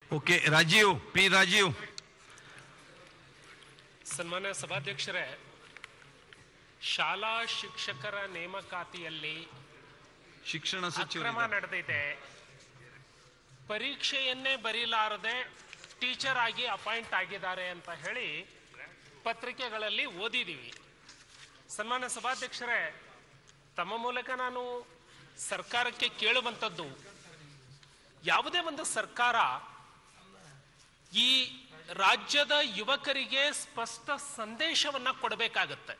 Okay Rajiv P Rajiv ಸನ್ಮಾನ್ಯ ಸಭಾಧ್ಯಕ್ಷರೇ ಶಾಲಾ ಶಿಕ್ಷಕರ ನೇಮಕಾತಿಯಲ್ಲಿ ಶಿಕ್ಷಣ ಅಕ್ರಮ ಸಚಿವರು ನಡೆದಿದೆ ಪರೀಕ್ಷೆಯನ್ನೇ ಬರೀಲಾರದೆ ಟೀಚರ್ ಆಗಿ ಅಪಾಯಿಂಟ್ ಆಗಿದ್ದಾರೆ ಅಂತ ಹೇಳಿ ಪತ್ರಿಕೆಗಳಲ್ಲಿ ಓದಿದ್ದೀವಿ ಸನ್ಮಾನ್ಯ ಸಭಾಧ್ಯಕ್ಷರೇ ತಮ್ಮ ಮೂಲಕ ನಾನು ಸರ್ಕಾರಕ್ಕೆ ಕೇಳುವಂಥದ್ದು ಯಾವುದೇ ಒಂದು ಸರ್ಕಾರ ಈ ರಾಜ್ಯದ ಯುವಕರಿಗೆ ಸ್ಪಷ್ಟ ಸಂದೇಶವನ್ನ ಕೊಡಬೇಕಾಗತ್ತೆ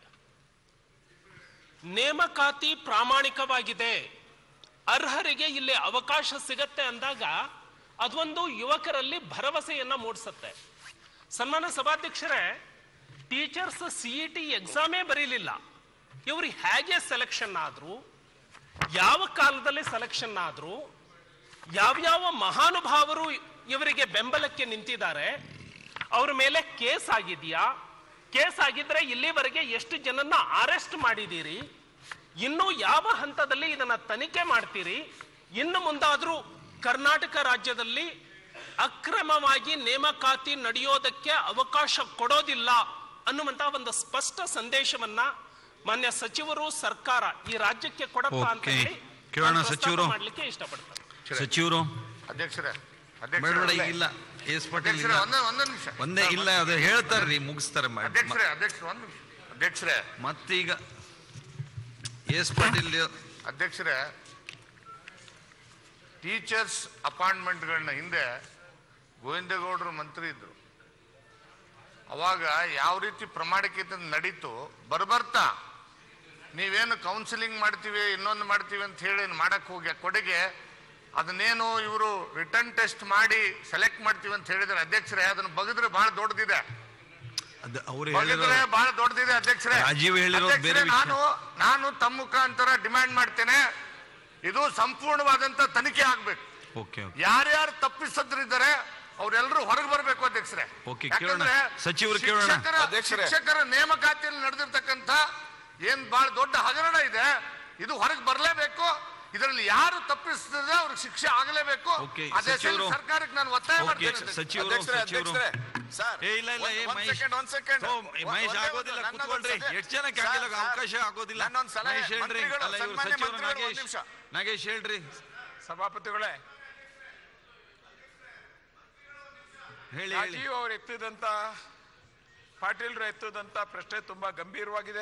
ನೇಮಕಾತಿ ಪ್ರಾಮಾಣಿಕವಾಗಿದೆ ಅರ್ಹರಿಗೆ ಇಲ್ಲಿ ಅವಕಾಶ ಸಿಗತ್ತೆ ಅಂದಾಗ ಅದೊಂದು ಯುವಕರಲ್ಲಿ ಭರವಸೆಯನ್ನ ಮೂಡಿಸುತ್ತೆ ಸನ್ಮಾನ್ಯ ಸಭಾಧ್ಯಕ್ಷರೇ ಟೀಚರ್ಸ್ ಸಿಇ ಟಿ ಎಕ್ಸಾಮೇ ಬರೀಲಿಲ್ಲ ಇವರು ಹೇಗೆ ಸೆಲೆಕ್ಷನ್ ಆದ್ರು ಯಾವ ಕಾಲದಲ್ಲಿ ಸೆಲೆಕ್ಷನ್ ಆದ್ರು ಯಾವ್ಯಾವ ಮಹಾನುಭಾವರು ಇವರಿಗೆ ಬೆಂಬಲಕ್ಕೆ ನಿಂತಿದ್ದಾರೆ ಅವ್ರ ಮೇಲೆ ಕೇಸ್ ಆಗಿದೆಯಾ ಕೇಸ್ ಆಗಿದ್ರೆ ಇಲ್ಲಿವರೆಗೆ ಎಷ್ಟು ಜನನ್ನ ಅರೆಸ್ಟ್ ಮಾಡಿದ್ದೀರಿ ಇನ್ನು ಯಾವ ಹಂತದಲ್ಲಿ ಇದನ್ನ ತನಿಖೆ ಮಾಡ್ತೀರಿ ಇನ್ನು ಮುಂದಾದ್ರೂ ಕರ್ನಾಟಕ ರಾಜ್ಯದಲ್ಲಿ ಅಕ್ರಮವಾಗಿ ನೇಮಕಾತಿ ನಡೆಯೋದಕ್ಕೆ ಅವಕಾಶ ಕೊಡೋದಿಲ್ಲ ಅನ್ನುವಂತ ಒಂದು ಸ್ಪಷ್ಟ ಸಂದೇಶವನ್ನ ಮಾನ್ಯ ಸಚಿವರು ಸರ್ಕಾರ ಈ ರಾಜ್ಯಕ್ಕೆ ಕೊಡಪ್ಪ ಅಂತ Okay. ಹೇಳಿ ಕೇಳೋಣ ನಾನು ಪ್ರಸ್ತಾಪ ಸಚಿವರು. ಮಾಡ್ಲಿಕ್ಕೆ ಇಷ್ಟಪಡ್ತೇನೆ ಸಚಿವರು ಅಧ್ಯಕ್ಷರೇ ಬೇಡ ಬೇಡ ಅಧ್ಯಕ್ಷರೇ ಇಲ್ಲ ಎಸ್ ಪಾಟೀಲ್ ಅಧ್ಯಕ್ಷರೇ ಇಲ್ಲ ಒಂದೇ ಒಂದೇ ನಿಮಿಷ ಒಂದೇ ಇಲ್ಲ ಅದು ಹೇಳ್ತಾರ್ರಿ ಮುಗಿಸ್ತಾರೆ ಮ- ಅಧ್ಯಕ್ಷರೇ ಅಧ್ಯಕ್ಷರು ಒಂದು ನಿಮಿಷ ಅಧ್ಯಕ್ಷರೇ ಮತ್ತೀಗ ಎಸ್ ಪಾಟೀಲ್ ಅಧ್ಯಕ್ಷರೇ ಟೀಚರ್ಸ್ ಅಪಾಯಿಂಟ್ಮೆಂಟ್ಗಳನ್ನ ಹಿಂದೆ ಗೋವಿಂದೇಗೌಡರು ಮಂತ್ರಿ ಇದ್ರು ಅವಾಗ ಯಾವ ರೀತಿ ಪ್ರಾಮಾಣಿಕತೆ ನಡೀತು ಬರ್ಬರ್ತಾ ನೀವೇನು ಕೌನ್ಸಿಲಿಂಗ್ ಮಾಡ್ತೀವಿ ಇನ್ನೊಂದು ಮಾಡ್ತೀವಿ ಅಂತ ಹೇಳಿ ಮಾಡಕ್ ಹೋಗಿ ಕೊಡುಗೆ ಅದನ್ನೇನು ಇವರು ರಿಟರ್ನ್ ಟೆಸ್ಟ್ ಮಾಡಿ ಸೆಲೆಕ್ಟ್ ಮಾಡ್ತೀವಿ ಅಂತ ಹೇಳಿದ್ರೆ ಅಧ್ಯಕ್ಷರೇ ಅದನ್ನ ಬಗದ್ರೆ ಬಹಳ ದೊಡ್ಡದಿದೆ ಅದು ಅವ್ರು ಬಗೆದ್ರೆ ಹೇಳಿರೋ ಬಹಳ ದೊಡ್ಡದಿದೆ ಅಧ್ಯಕ್ಷರೇ ರಾಜೀವ್ ಹೇಳಿರೋದು ಬೇರೆ ಅಧ್ಯಕ್ಷರೇ, ವಿಷಯ. ನಾನು ನಾನು ತಮ್ಮ ಮುಖಾಂತರ ಡಿಮ್ಯಾಂಡ್ ಮಾಡ್ತೇನೆ ಇದು ಸಂಪೂರ್ಣವಾದಂತ ತನಿಖೆ ಆಗ್ಬೇಕು ಓಕೆ ಓಕೆ ಯಾರ್ಯಾರು ತಪ್ಪಿಸದ್ರಿದ್ದಾರೆ ಅವರೆಲ್ಲರೂ ಹೊರಗೆ ಬರಬೇಕು ಅಧ್ಯಕ್ಷರೇ ಓಕೆ, ಕೇಳೋಣ. ಯಾಕಂದ್ರೆ ಸಚಿವರು ಕೇಳೋಣ. ಶಿಕ್ಷಕರ- ಅಧ್ಯಕ್ಷರೇ. ಶಿಕ್ಷಕರ ನೇಮಕಾತಿಯಲ್ಲಿ ನಡೆದಿರ್ತಕ್ಕಂಥ ಏನ್ ಬಹಳ ದೊಡ್ಡ ಹಗರಣ ಇದೆ ಇದು ಹೊರಗೆ ಬರಲೇಬೇಕು ಇದರಲ್ಲಿ ಯಾರು ತಪ್ಪಿಸಿದ್ರೆ ಅವ್ರಿಗೆ ಶಿಕ್ಷೆ ಆಗಲೇಬೇಕು ಓಕೆ, ಅದೇ ಸಚಿವರು. ಸರ್ಕಾರಕ್ಕೆ ನಾನು ಒತ್ತಾಯ ಓಕೆ ಮಾಡ್ತೇನೆ ಅಧ್ಯಕ್ಷರೇ. ಸಚಿವರು ಅಧ್ಯಕ್ಷರೇ ಸಚಿವರು ಅಧ್ಯಕ್ಷರೇ ಸರ್ ಏ ಇಲ್ಲ ಇಲ್ಲ ಏ ಒಂದ್ ಮಹೇಶ್ ಸೆಕೆಂಡ್ ಒಂದ್ ಸೆಕೆಂಡ್ ಓ, ಮಹೇಶ್ ಆಗೋದಿಲ್ಲ ಕುತ್ಕೊಳ್ರಿ ಎಷ್ಟು ಜನಕ್ಕೆ ಆಗಿಲ್ಲ ಅವಕಾಶ ಆಗೋದಿಲ್ಲ ನನ್ನೊಂದ್ ಸಲಹೆ ಮಹೇಶ್ ಹೇಳ್ರಿ ಮಂತ್ರಿಗಳು, ಅಲ್ಲ ಇವ್ರು ಸನ್ಮಾನ್ಯ ಸಚಿವರು ಮಂತ್ರಿಗಳು, ಒಂದ್ ನಾಗೇಶ್ ನಿಮಿಷ. ನಾಗೇಶ್ ಹೇಳ್ರಿ ಸಭಾಪತಿಗಳೇ ಹೇಳಿ ಹೇಳಿ ರಾಜೀವ್ ಅವರು ಎತ್ತಿದಂತ ಪಾಟೀಲ್ರು ಎತ್ತಿದಂತ ಪ್ರಶ್ನೆ ತುಂಬಾ ಗಂಭೀರವಾಗಿದೆ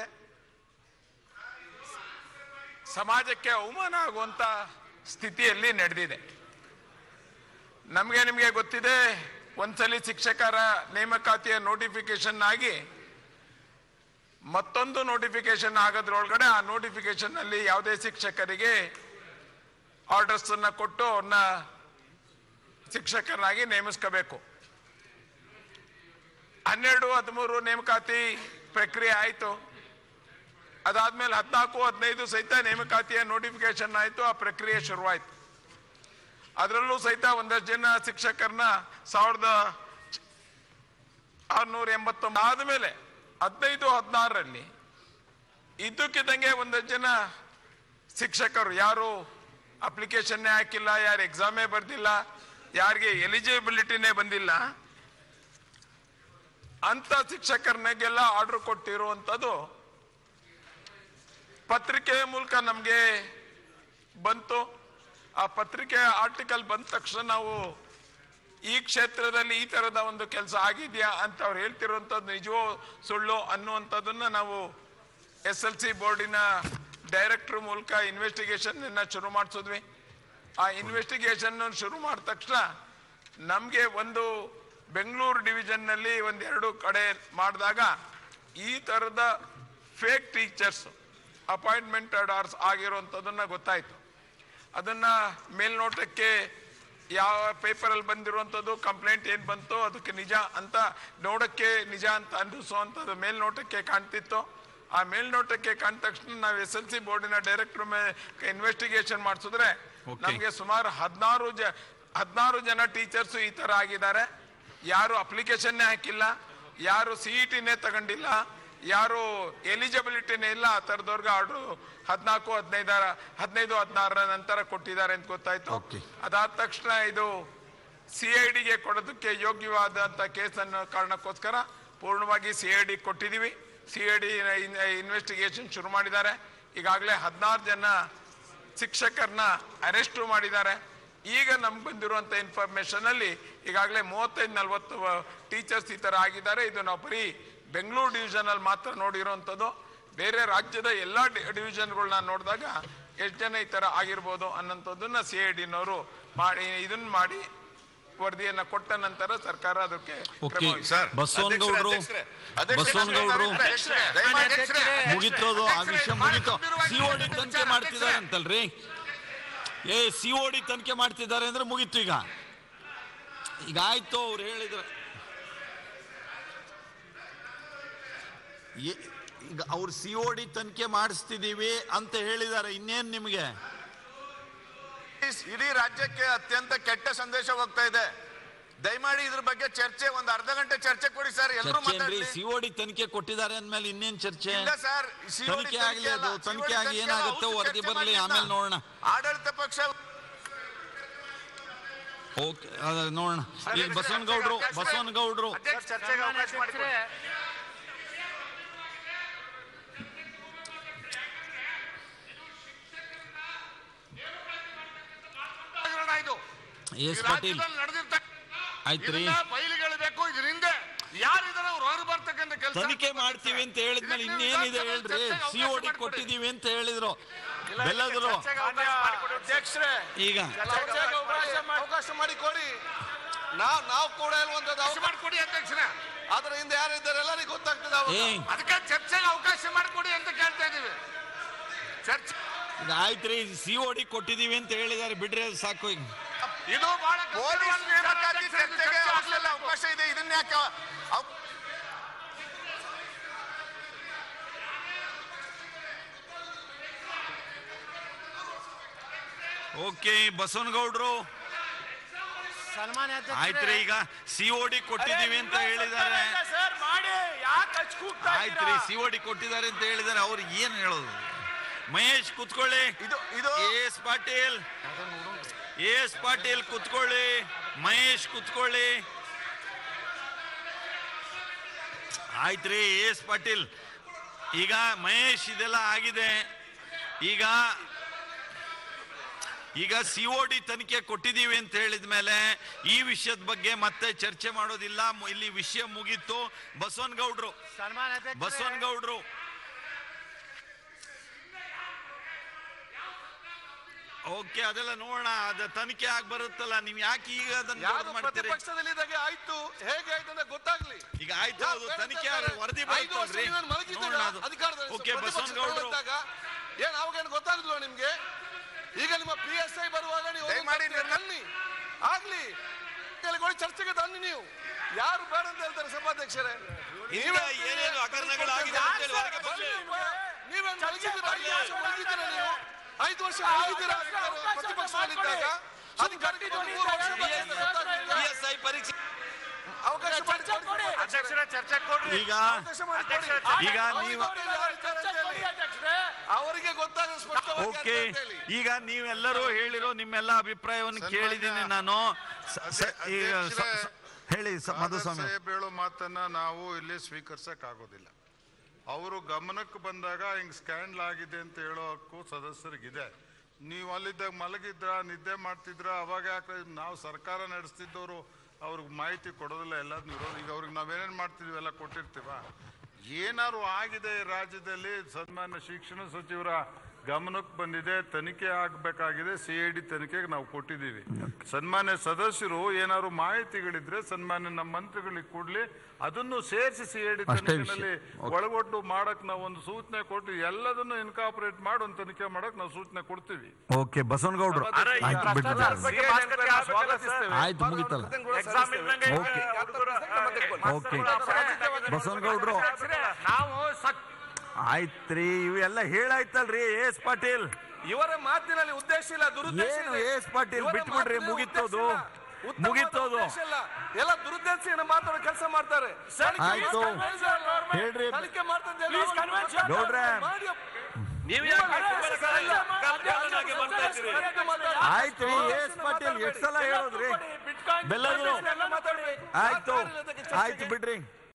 ಸಮಾಜಕ್ಕೆ ಅವಮಾನ ಆಗುವಂತ ಸ್ಥಿತಿಯಲ್ಲಿ ನಡೆದಿದೆ ನಮಗೆ ನಿಮಗೆ ಗೊತ್ತಿದೆ ಒಂದ್ಸಲಿ ಶಿಕ್ಷಕರ ನೇಮಕಾತಿಯ ನೋಟಿಫಿಕೇಶನ್ ಆಗಿ ಮತ್ತೊಂದು ನೋಟಿಫಿಕೇಶನ್ ಆಗೋದ್ರೊಳಗಡೆ ಆ ನೋಟಿಫಿಕೇಶನ್ ಅಲ್ಲಿ ಯಾವುದೇ ಶಿಕ್ಷಕರಿಗೆ ಆರ್ಡರ್ಸ್ ಅನ್ನ ಕೊಟ್ಟು ಅವ್ರನ್ನ ಶಿಕ್ಷಕರನ್ನಾಗಿ ನೇಮಿಸ್ಕೋಬೇಕು ಹನ್ನೆರಡು ಹದಿಮೂರು ನೇಮಕಾತಿ ಪ್ರಕ್ರಿಯೆ ಆಯಿತು ಅದಾದ್ಮೇಲೆ ಹದಿನಾಲ್ಕು ಹದಿನೈದು ಸಹಿತ ನೇಮಕಾತಿಯ ನೋಟಿಫಿಕೇಶನ್ ಆಯಿತು ಆ ಪ್ರಕ್ರಿಯೆ ಶುರುವಾಯಿತು ಅದರಲ್ಲೂ ಸಹಿತ ಒಂದಷ್ಟು ಜನ ಶಿಕ್ಷಕರನ್ನ ಸಾವಿರದ ಆರ್ನೂರ ಎಂಬತ್ತೊಂಬತ್ತು ಆದಮೇಲೆ ಹದಿನೈದು ಹದಿನಾರರಲ್ಲಿ ಇದ್ದಕ್ಕಿದ್ದಂಗೆ ಒಂದಷ್ಟು ಜನ ಶಿಕ್ಷಕರು ಯಾರು ಅಪ್ಲಿಕೇಶನ್ನೇ ಹಾಕಿಲ್ಲ ಯಾರು ಎಕ್ಸಾಮೇ ಬರ್ದಿಲ್ಲ ಯಾರಿಗೆ ಎಲಿಜಿಬಿಲಿಟಿನೇ ಬಂದಿಲ್ಲ ಅಂತ ಶಿಕ್ಷಕರನಿಗೆಲ್ಲ ಆರ್ಡರ್ ಕೊಟ್ಟಿರುವಂಥದ್ದು ಪತ್ರಿಕೆ ಮೂಲಕ ನಮಗೆ ಬಂತು ಆ ಪತ್ರಿಕೆ ಆರ್ಟಿಕಲ್ ಬಂದ ತಕ್ಷಣ ನಾವು ಈ ಕ್ಷೇತ್ರದಲ್ಲಿ ಈ ತರದ ಒಂದು ಕೆಲಸ ಆಗಿದೆಯಾ ಅಂತ ಅವ್ರು ಹೇಳ್ತಿರುವಂಥದ್ದು ನಿಜವೋ ಸುಳ್ಳು ಅನ್ನುವಂಥದ್ದನ್ನ ನಾವು ಎಸ್ ಎಲ್ ಸಿ ಬೋರ್ಡಿನ ಡೈರೆಕ್ಟರ್ ಮೂಲಕ ಇನ್ವೆಸ್ಟಿಗೇಷನ್ ಶುರು ಮಾಡಿಸಿದ್ವಿ ಆ ಇನ್ವೆಸ್ಟಿಗೇಷನ್ ಶುರು ಮಾಡಿದ ತಕ್ಷಣ ನಮಗೆ ಒಂದು ಬೆಂಗಳೂರು ಡಿವಿಷನ್ನಲ್ಲಿ ಒಂದೆರಡು ಕಡೆ ಮಾಡಿದಾಗ ಈ ಥರದ ಫೇಕ್ ಟೀಚರ್ಸ್ ಅಪಾಯಿಂಟ್ಮೆಂಟ್ ಆರ್ಡರ್ಸ್ ಆಗಿರುವಂಥದ್ದನ್ನ ಗೊತ್ತಾಯ್ತು ಅದನ್ನ ಮೇಲ್ನೋಟಕ್ಕೆ ಯಾವ ಪೇಪರಲ್ಲಿ ಬಂದಿರುವಂಥದ್ದು ಕಂಪ್ಲೇಂಟ್ ಏನು ಬಂತು ಅದಕ್ಕೆ ನಿಜ ಅಂತ ನೋಡಕ್ಕೆ ನಿಜ ಅಂತ ಅನ್ನಿಸುವಂಥದ್ದು ಮೇಲ್ನೋಟಕ್ಕೆ ಕಾಣ್ತಿತ್ತು ಆ ಮೇಲ್ನೋಟಕ್ಕೆ ಕಂಡ ತಕ್ಷಣ ನಾವು ಎಸ್ ಎಲ್ ಸಿ ಬೋರ್ಡಿನ ಡೈರೆಕ್ಟರ್ ಇನ್ವೆಸ್ಟಿಗೇಷನ್ ಮಾಡಿಸಿದ್ರೆ Okay. ನಮಗೆ ಸುಮಾರು ಹದಿನಾರು ಜ ಹದಿನಾರು ಜನ ಟೀಚರ್ಸ್ ಈ ತರ ಆಗಿದ್ದಾರೆ ಯಾರು ಅಪ್ಲಿಕೇಶನ್ನೇ ಹಾಕಿಲ್ಲ ಯಾರು ಸಿ ಇ ಟಿನೇ ತಗೊಂಡಿಲ್ಲ ಯಾರು ಎಲಿಜಿಬಿಲಿಟಿನೇ ಇಲ್ಲ ಆ ಥರದವ್ರಿಗೆ ಆರ್ಡ್ರು ಹದಿನಾಲ್ಕು ಹದಿನೈದರ ಹದಿನೈದು ಹದಿನಾರರ ನಂತರ ಕೊಟ್ಟಿದ್ದಾರೆ ಅಂತ ಗೊತ್ತಾಯ್ತು Okay. ಅದಾದ ತಕ್ಷಣ ಇದು ಸಿ ಐ ಡಿಗೆ ಕೊಡೋದಕ್ಕೆ ಯೋಗ್ಯವಾದಂಥ ಕೇಸನ್ನು ಕಾರಣಕ್ಕೋಸ್ಕರ ಪೂರ್ಣವಾಗಿ ಸಿ ಐ ಡಿ ಕೊಟ್ಟಿದ್ದೀವಿ ಸಿ ಐ ಡಿ ಇನ್ವೆಸ್ಟಿಗೇಷನ್ ಶುರು ಮಾಡಿದ್ದಾರೆ ಈಗಾಗಲೇ ಹದಿನಾರು ಜನ ಶಿಕ್ಷಕರನ್ನ ಅರೆಸ್ಟು ಮಾಡಿದ್ದಾರೆ ಈಗ ನಮ್ಗೆ ಬಂದಿರುವಂಥ ಇನ್ಫಾರ್ಮೇಶನ್ ಅಲ್ಲಿ ಈಗಾಗಲೇ ಮೂವತ್ತೈದು ನಲ್ವತ್ತು ಟೀಚರ್ಸ್ ಈ ಥರ ಆಗಿದ್ದಾರೆ ಇದು ನಾವು ಬರೀ ಬೆಂಗಳೂರು ಡಿವಿಷನ್ ಅಲ್ಲಿ ಮಾತ್ರ ನೋಡಿರುವಂಥದ್ದು ಬೇರೆ ರಾಜ್ಯದ ಎಲ್ಲ ಡಿವಿಷನ್ಗಳನ್ನ ನೋಡಿದಾಗ ಎಷ್ಟು ಜನ ಈ ಥರ ಆಗಿರ್ಬೋದು ಅನ್ನೋಂಥದ್ದನ್ನ ಸಿ ಐ ಡಿನವರು ಮಾಡಿ ಇದನ್ನ ಮಾಡಿ ವರದಿಯನ್ನ ಕೊಟ್ಟ ನಂತರ ಸರ್ಕಾರ ಅದಕ್ಕೆ ಓಕೆ ಕ್ರಮ ವಹಿಸುತ್ತೆ. ಸರ್ ಬಸವನಗೌಡರು ಬಸವನಗೌಡರು ಮುಗಿತೋದು ಆ ವಿಷಯ ಮುಗಿತು ಸಿಒಡಿ ತನಿಖೆ ಮಾಡ್ತಿದ್ದಾರೆ ಅಂತಲ್ರಿ ಏ ಸಿಒಡಿ ತನಿಖೆ ಮಾಡ್ತಿದ್ದಾರೆ ಅಂದ್ರೆ ಮುಗೀತು ಈಗ ಈಗ ಆಯ್ತು ಅವ್ರು ಹೇಳಿದ್ರೆ ಏ- ಈಗ ಅವ್ರು ಸಿಒಡಿ ತನಿಖೆ ಮಾಡಿಸ್ತಿದೀವಿ ಅಂತ ಹೇಳಿದ್ದಾರೆ ಇನ್ನೇನ್ ನಿಮಗೆ ಇಡೀ ರಾಜ್ಯಕ್ಕೆ ಅತ್ಯಂತ ಕೆಟ್ಟ ಸಂದೇಶ ಹೋಗ್ತಾ ಇದೆ ದಯಮಾಡಿ ಇದ್ರ ಬಗ್ಗೆ ಚರ್ಚೆ ಒಂದು ಅರ್ಧ ಗಂಟೆ ಚರ್ಚೆ ಕೊಡಿ ಸರ್ ಎಲ್ಲರೂ ಚರ್ಚೆ ಏನ್ರಿ ಮಾತಾಡ್ಲಿ ಸಿಒಡಿ ತನಿಖೆ ಕೊಟ್ಟಿದ್ದಾರೆ ಅಂದ್ಮೇಲೆ ಇನ್ನೇನ್ ಚರ್ಚೆ ಇಲ್ಲ ಸರ್ COD ತನಿಖೆ ಆಗ್ಲಿ ಅಲ್ಲ. ಅದು ತನಿಖೆ COD ಆಗಿ ತನಿಖೆ ಏನಾಗುತ್ತೆ ಅಲ್ಲ, ವರದಿ ಚರ್ಚೆ ಬರ್ಲಿ ಮಾಡಿ ಆಮೇಲೆ ಅಂತ. ನೋಡೋಣ ಆಡಳಿತ ಪಕ್ಷ ಓಕೆ ಅದ ನೋಡೋಣ ಈಗ ಬಸವನಗೌಡ್ರು ಬಸವನಗೌಡ್ರು ಚರ್ಚೆಗೆ ಅವಕಾಶ ಮಾಡಿಕೊಡಿ. ಹಗರಣ ಇದು ಈ ಎಸ್ ಪಾಟೀಲ್ ರಾಜ್ಯದಲ್ಲಿ ನಡೆದಿರ್ತಕ್ಕ ಆಯ್ತ್ರಿ ಇದನ್ನ ಬಯಲಿಗೆಳಬೇಕು ಇದರಿಂದ ಯಾರಿದ್ದಾರೆ ಅವ್ರು ಹೊರ ಬರ್ತಕ್ಕಂಥ ಕೆಲಸ ತನಿಖೆ ಮಾಡ್ತೀವಿ ಅಂತ ಹೇಳಿದ್ಮೇಲೆ ಇನ್ನೇನಿದೆ ಹೇಳ್ರಿ ಸಿ ಒ ಡಿ ಕೊಟ್ಟಿದೀವಿ ಅಂತ ಹೇಳಿದ್ರು ಬೆಲ್ಲದ್ರು ಅಧ್ಯಕ್ಷರೇ ಈಗ ಚರ್ಚೆಗೆ ಅವಕಾಶ ಮಾಡಿ- ಅವಕಾಶ ಮಾಡಿಕೊಡಿ ನಾವು ನಾವು ಕೂಡ ಇಲ್ವಂತದ್ದು ಅವಕಾಶ ಮಾಡಿಕೊಡಿ ಅಧ್ಯಕ್ಷರೇ ಅದ್ರ ಹಿಂದೆ ಯಾರಿದ್ದಾರೆ ಎಲ್ಲರಿಗೂ ಗೊತ್ತಾಗ್ತದೆ ಅವಾಗ. ಏ. ಅದಕ್ಕೆ ಚರ್ಚೆಗೆ ಅವಕಾಶ ಮಾಡಿಕೊಡಿ ಅಂತ ಕೇಳ್ತಾ ಇದೀವಿ ಚರ್ಚೆ ಈಗ ಆಯ್ತ್ರಿ ಸಿ ಒ ಡಿ ಕೊಟ್ಟಿದೀವಿ ಅಂತ ಹೇಳಿದಾರೆ ಬಿಡ್ರಿ ಅದು ಸಾಕು ಈಗ ಇದು ಬಹಳ ಪೊಲೀಸ್ ನೇಮಕಾತಿ ಚರ್ಚೆಗೆ ಅವಕಾಶ- ಅವಕಾಶ ಇದೆ ಇದನ್ನ ಯಾಕೆ ಅವ್- ಓಕೆ ಬಸವನಗೌಡ್ರು ಆಯ್ತ್ರಿ ಈಗ ಸಿ ಒ ಡಿ ಕೊಟ್ಟಿದೀವಿ ಅಂತ ಹೇಳಿದ್ದಾರೆ ಸರ್ ಮಾಡಿ ಯಾಕೆ ಹಚ್ಕೂಗ್ತಾ ಆಯ್ತ್ರಿ ಸಿ ಒ ಡಿ ಕೊಟ್ಟಿದ್ದಾರೆ ಅಂತ ಹೇಳಿದ್ದಾರೆ ಅವ್ರು ಏನ್ ಹೇಳೋದು ಮಹೇಶ್ ಕುತ್ಕೊಳ್ಳಿ ಇದು ಇದು ಎಸ್ ಪಾಟೀಲ್ ಎಸ್ ಪಾಟೀಲ್ ಕುತ್ಕೊಳ್ಳಿ ಮಹೇಶ್ ಕುತ್ಕೊಳ್ಳಿ ಆಯ್ತ್ರಿ ಎಸ್ ಪಾಟೀಲ್ ಈಗ ಮಹೇಶ್ ಇದೆಲ್ಲ ಆಗಿದೆ ಈಗ ಈಗ ಸಿ ಒ ಡಿ ತನಿಖೆ ಕೊಟ್ಟಿದ್ದೀವಿ ಅಂತ ಹೇಳಿದ ಮೇಲೆ ಈ ವಿಷಯದ ಬಗ್ಗೆ ಮತ್ತೆ ಚರ್ಚೆ ಮಾಡೋದಿಲ್ಲ ಮು- ಇಲ್ಲಿ ವಿಷಯ ಮುಗೀತು ಬಸವನಗೌಡ್ರು ಬಸವನಗೌಡ್ರು ಓಕೆ ಅದೆಲ್ಲ ನೋಡೋಣ ಅದ ತನಿಖೆ ಆಗಿ ಬರುತ್ತಲ್ಲ ನೀವು ಯಾಕೆ ಈಗ ಅದನ್ನ ಯಾರು ದೊಡ್ಡ ಮಾಡ್ತೀರಿ ಪ್ರತಿಪಕ್ಷದಲ್ಲಿದ್ದಾಗ ಆಯ್ತು ಹೇಗೆ ಆಯ್ತು ಅಂತ ಗೊತ್ತಾಗ್ಲಿ ಈಗ ಆಯ್ತು ಯಾರು ಅದು ಬೇಡ ತನಿಖೆ ಅಂತಾರೆ? ಆಗಿ ವರದಿ ಐದು ವರ್ಷ ಬರುತ್ತಲ್ರಿ ನೀವೇನು ಮಲಗಿದ್ದೀರಾ? ನೋಡೋಣ ಅದು. ಅಧಿಕಾರದಲ್ಲಿ ಓಕೆ ಪ್ರತಿಪಕ್ಷ ಬಸವನಗೌಡ್ರು ತಗೊಂಡಿದ್ದಾಗ ಏನ್ ಅವಾಗೇನು ಗೊತ್ತಾಗುದಿಲ್ಲ ನಿಮ್ಗೆ ಈಗ ನಿಮ್ಮ ಪಿ ಎಸ್ ಐ ಬರುವಾಗ ನೀವು ಅದನ್ನ ತನ್ನಿ ಆಗ್ಲಿ ಕೆಲಗಳು ಚರ್ಚೆಗೆ ತನ್ನಿ ನೀವು ಯಾರು ಬೇಡ ಅಂತ ಹೇಳ್ತಾರೆ ಸಭಾಧ್ಯಕ್ಷರೇ ಹಿಂದೆ ಏನೇನು ಹಗರಣಗಳಾಗಿದೆ ಅಂತ ಹೇಳಿ ಹೊರಗೆ ಬರ್ಲಿ. ನೀವೇನು ಮಲಗಿದ್ದೀರಾ ಐದು ವರ್ಷ ಮಲಗಿದ್ದೀರಾ ನೀವು ಐದು ವರ್ಷ ಮಲಗಿದ್ದೀರಾ ಅಧಿಕಾರ- ಪ್ರತಿಪಕ್ಷದಲ್ಲಿದ್ದಾಗ ಅಧಿಕಾರಕ್ಕೆ ಬಂದು ಮೂರು ವರ್ಷ ಬಂದಿದೆ ಅಂತ ಗೊತ್ತಾಗ್ಲಿಲ್ಲ. PSI ಪರೀಕ್ಷೆ ಅವಕಾಶ ಮಾಡಿಕೊಡಿ. ಅಧ್ಯಕ್ಷರೇ ಚರ್ಚೆ ಕೊಡ್ರಿ ಈಗ ಅವಕಾಶ ಮಾಡಿಕೊಡಿ. ಈಗ ನೀವು ಅವರಿಗೆ ಗೊತ್ತಾಗ ಸ್ಪಷ್ಟವಾಗಿ ಓಕೆ ಅಂತ ಹೇಳಿ. ಈಗ ನೀವೆಲ್ಲರೂ ಹೇಳಿರೋ ನಿಮ್ಮೆಲ್ಲ ಅಭಿಪ್ರಾಯವನ್ನು ಕೇಳಿದ್ದೀನಿ ನಾನು ಸ- ಸ- ಈಗ ಸ- ಸ- ಹೇಳಿ ಸ- ಮಧುಸ್ವಾಮಿ ಸಾಹೇಬ್ ಹೇಳೋ ಮಾತನ್ನ ನಾವು ಇಲ್ಲಿ ಸ್ವೀಕರಿಸಕ್ ಆಗೋದಿಲ್ಲ ಅವರು ಗಮನಕ್ಕೆ ಬಂದಾಗ ಹಿಂಗ್ ಸ್ಕ್ಯಾಂಡಲ್ ಆಗಿದೆ ಅಂತ ಹೇಳೋ ಹಕ್ಕು ಸದಸ್ಯರಿಗಿದೆ ನೀವು ಅಲ್ಲಿದ್ದಾಗ ಮಲಗಿದ್ರ ನಿದ್ದೆ ಮಾಡ್ತಿದ್ರ ಅವಾಗ ಯಾಕೆ ನಾವು ಸರ್ಕಾರ ನಡೆಸ್ತಿದ್ದವರು ಅವ್ರಿಗೆ ಮಾಹಿತಿ ಕೊಡೋದಿಲ್ಲ ಎಲ್ಲದನ್ನ ಇರೋದು ಈಗ ಅವ್ರಿಗೆ ನಾವೇನೇನ್ ಮಾಡ್ತಿದ್ವಿ ಎಲ್ಲ ಕೊಟ್ಟಿರ್ತೀವ ಏನಾದ್ರು ಆಗಿದೆ ಈ ರಾಜ್ಯದಲ್ಲಿ ಸನ್ಮಾನ್ಯ ಶಿಕ್ಷಣ ಸಚಿವರ ಗಮನಕ್ಕೆ ಬಂದಿದೆ ತನಿಖೆ ಆಗಬೇಕಾಗಿದೆ ಸಿ ಐ ಡಿ ತನಿಖೆಗೆ ನಾವು ಕೊಟ್ಟಿದ್ದೀವಿ ಸನ್ಮಾನ್ಯ ಸದಸ್ಯರು ಏನಾದ್ರು ಮಾಹಿತಿಗಳಿದ್ರೆ ಸನ್ಮಾನ್ಯ ನಮ್ಮ ಮಂತ್ರಿಗಳಿಗೆ ಕೊಡ್ಲಿ ಅದನ್ನು ಸೇರಿಸಿ ಸಿ ಐ ಡಿ ತನಿಖೆನಲ್ಲಿ ಒಳಗೊಟ್ಟು ಮಾಡಕ್ ನಾವು ಒಂದು ಸೂಚನೆ ಕೊಟ್ಟು ಎಲ್ಲದನ್ನು ಇನ್ಕಾಪರೇಟ್ ಮಾಡಿ ಒಂದು ತನಿಖೆ ಮಾಡಕ್ ನಾವು ಸೂಚನೆ ಕೊಡ್ತೀವಿ ಓಕೆ ಬಸವನಗೌಡ್ರು ಆಯ್ತು ಬಿಡ್ರಿ ಆಯ್ತು ಮುಗಿತಲ್ಲ ಓಕೆ ಬಸವನಗೌಡ್ರು ಆಯ್ತ್ರಿ ಇವೆಲ್ಲ ಹೇಳಾಯ್ತಲ್ರಿ ಎಸ್ ಪಾಟೀಲ್ ಇವರ ಮಾತಿನಲ್ಲಿ ಉದ್ದೇಶ ಇಲ್ಲ ದುರುದ್ದೇಶ ಏನು ಇದೆ. ಎಸ್ ಪಾಟೀಲ್ ಇವರ ಬಿಟ್ಬಿಡ್ರಿ ಮಾತಿನಲ್ಲಿ ಮುಗಿತೋದು ಉದ್ದೇಶ ಇಲ್ಲ. ಉತ್ತಮವಾದ ಮುಗಿತೋದು ಉದ್ದೇಶ ಇಲ್ಲ. ಎಲ್ಲ ದುರುದ್ದೇಶ ಮಾತಾಡೋ ಕೆಲಸ ಮಾಡ್ತಾರೆ ತನಿಖೆ ಆಯ್ತು. ಮಾಡ್ತಾರೆ. ಹೇಳ್ರಿ. ತನಿಖೆ ಮಾಡ್ತಾರೆ ಅಂತ ಹೇಳಿ ಗೌಡ್ರೆ. ಮಾಡಿ. ನೀವು ಆಯ್ತ್ರಿ ಎಸ್ ಪಾಟೀಲ್ ಎಷ್ಟು ಸಲ ಹೇಳೋದ್ರಿ ಬೆಲ್ಲರು ಆಯ್ತು ಆಯ್ತು ಬಿಡ್ರಿ